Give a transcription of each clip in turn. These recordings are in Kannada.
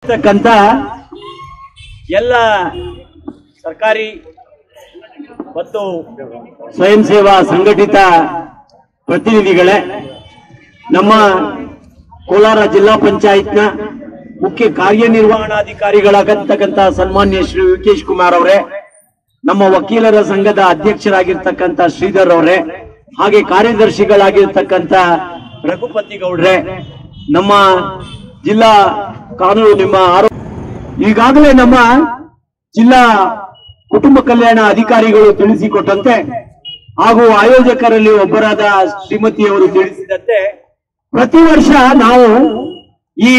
ಇರ್ತಕ್ಕಂಥ ಎಲ್ಲ ಸರ್ಕಾರಿ ಮತ್ತು ಸ್ವಯಂ ಸೇವಾ ಸಂಘಟಿತ ಪ್ರತಿನಿಧಿಗಳೇ ನಮ್ಮ ಕೋಲಾರ ಜಿಲ್ಲಾ ಪಂಚಾಯತ್ನ ಮುಖ್ಯ ಕಾರ್ಯನಿರ್ವಹಣಾಧಿಕಾರಿಗಳಾಗತಕ್ಕಂಥ ಸನ್ಮಾನ್ಯ ಶ್ರೀ ವಿಕೇಶ್ ಕುಮಾರ್ ಅವರೇ ನಮ್ಮ ವಕೀಲರ ಸಂಘದ ಅಧ್ಯಕ್ಷರಾಗಿರ್ತಕ್ಕಂಥ ಶ್ರೀಧರ್ ಅವರೇ ಹಾಗೆ ಕಾರ್ಯದರ್ಶಿಗಳಾಗಿರ್ತಕ್ಕಂಥ ರಘುಪತಿ ಗೌಡ್ರೆ ನಮ್ಮ ಜಿಲ್ಲಾ ಕಾನೂನು ನಿಮ್ಮ ಆರೋಗ್ಯ ಈಗಾಗಲೇ ನಮ್ಮ ಜಿಲ್ಲಾ ಕುಟುಂಬ ಕಲ್ಯಾಣ ಅಧಿಕಾರಿಗಳು ತಿಳಿಸಿಕೊಟ್ಟಂತೆ ಹಾಗೂ ಆಯೋಜಕರಲ್ಲಿ ಒಬ್ಬರಾದ ಶ್ರೀಮತಿಯವರು ತಿಳಿಸಿದಂತೆ ಪ್ರತಿ ವರ್ಷ ನಾವು ಈ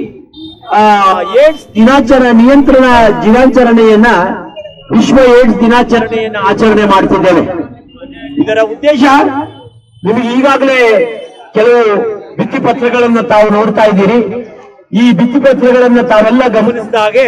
ಆ, ಏಡ್ಸ್ ದಿನಾಚರಣೆ ನಿಯಂತ್ರಣ ದಿನಾಚರಣೆಯನ್ನ ವಿಶ್ವ ಏಡ್ಸ್ ದಿನಾಚರಣೆಯನ್ನ ಆಚರಣೆ ಮಾಡ್ತಿದ್ದೇವೆ ಇದರ ಉದ್ದೇಶ ನಿಮಗೆ ಈಗಾಗಲೇ ಕೆಲವು ಭಿತ್ತಿಪತ್ರಗಳನ್ನ ತಾವು ನೋಡ್ತಾ ಇದ್ದೀರಿ ಈ ಭಿತ್ತಿಪತ್ರಗಳನ್ನ ತಾವೆಲ್ಲ ಗಮನಿಸಿದ ಹಾಗೆ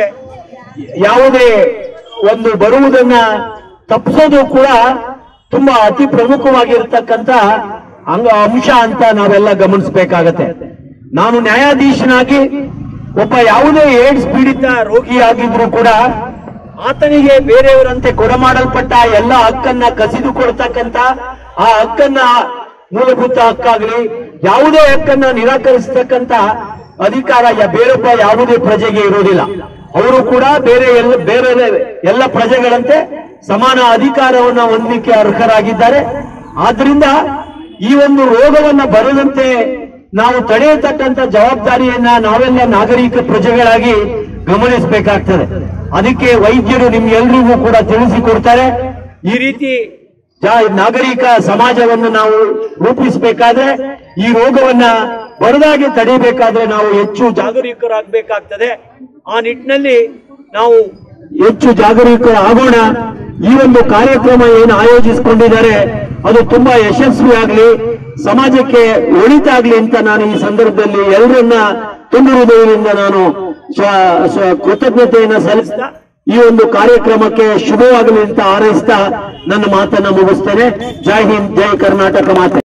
ಯಾವುದೇ ಒಂದು ಬರುವುದನ್ನ ತಪ್ಪಿಸೋದು ಕೂಡ ತುಂಬಾ ಅತಿ ಪ್ರಮುಖವಾಗಿರ್ತಕ್ಕಂಥ ಅಂಗ ಅಂಶ ಅಂತ ನಾವೆಲ್ಲ ಗಮನಿಸಬೇಕಾಗತ್ತೆ ನಾನು ನ್ಯಾಯಾಧೀಶನಾಗಿ ಒಬ್ಬ ಯಾವುದೇ ಏಡ್ಸ್ ಪೀಡಿತ ರೋಗಿಯಾಗಿದ್ರು ಕೂಡ ಆತನಿಗೆ ಬೇರೆಯವರಂತೆ ಕೊಡಮಾಡಲ್ಪಟ್ಟ ಎಲ್ಲ ಹಕ್ಕನ್ನ ಕಸಿದು ಕೊಡ್ತಕ್ಕಂತ ಆ ಹಕ್ಕನ್ನ ಮೂಲಭೂತ ಹಕ್ಕಾಗ್ಲಿ ಯಾವುದೇ ಹಕ್ಕನ್ನ ನಿರಾಕರಿಸತಕ್ಕಂತ ಅಧಿಕಾರ ಯ- ಬೇರೊಬ್ಬ ಯಾವುದೇ ಪ್ರಜೆಗೆ ಇರೋದಿಲ್ಲ ಅವರು ಕೂಡ ಬೇರೆ ಎಲ್ಲ ಬೇರೆ ಎಲ್ಲ ಪ್ರಜೆಗಳಂತೆ ಸಮಾನ ಅಧಿಕಾರವನ್ನ ಹೊಂದಲಿಕ್ಕೆ ಅರ್ಹರಾಗಿದ್ದಾರೆ ಆದ್ರಿಂದ ಈ ಒಂದು ರೋಗವನ್ನ ಬರದಂತೆ ನಾವು ತಡೆಯತಕ್ಕಂತ ಜವಾಬ್ದಾರಿಯನ್ನ ನಾವೆಲ್ಲ ನಾಗರಿಕ ಪ್ರಜೆಗಳಾಗಿ ಗಮನಿಸಬೇಕಾಗ್ತದೆ ಅದಕ್ಕೆ ವೈದ್ಯರು ನಿಮ್ಗೆಲ್ರಿಗೂ ಕೂಡ ತಿಳಿಸಿಕೊಡ್ತಾರೆ ಈ ರೀತಿ ಜಾ- ನಾಗರಿಕ ಸಮಾಜವನ್ನು ನಾವು ರೂಪಿಸಬೇಕಾದ್ರೆ ಈ ರೋಗವನ್ನ ಬರದಾಗೆ ತಡೆಯಬೇಕಾದ್ರೆ ನಾವು ಹೆಚ್ಚು ಜಾಗರೂಕರಾಗಬೇಕಾಗ್ತದೆ ಆ ನಿಟ್ಟಿನಲ್ಲಿ ನಾವು ಹೆಚ್ಚು ಜಾಗರೂಕರಾಗೋಣ ಈ ಒಂದು ಕಾರ್ಯಕ್ರಮ ಏನು ಆಯೋಜಿಸಿಕೊಂಡಿದ್ದಾರೆ ಅದು ತುಂಬಾ ಯಶಸ್ವಿಯಾಗ್ಲಿ ಸಮಾಜಕ್ಕೆ ಒಳಿತಾಗ್ಲಿ ಅಂತ ನಾನು ಈ ಸಂದರ್ಭದಲ್ಲಿ ಎಲ್ಲರನ್ನ ತುಂಬ ಹೃದಯದಿಂದ ನಾನು ಸ್ವ- ಸ್ವ- ಕೃತಜ್ಞತೆಯನ್ನ ಸಲ್ಲಿಸ್ತಾ ಈ ಒಂದು ಕಾರ್ಯಕ್ರಮಕ್ಕೆ ಶುಭವಾಗಲಿ ಅಂತ ಹಾರೈಸ್ತಾ ನನ್ನ ಮಾತನ್ನ ಮುಗಿಸ್ತೇನೆ ಜೈ ಹಿಂದ್ ಜೈ ಕರ್ನಾಟಕ ಮಾತೆ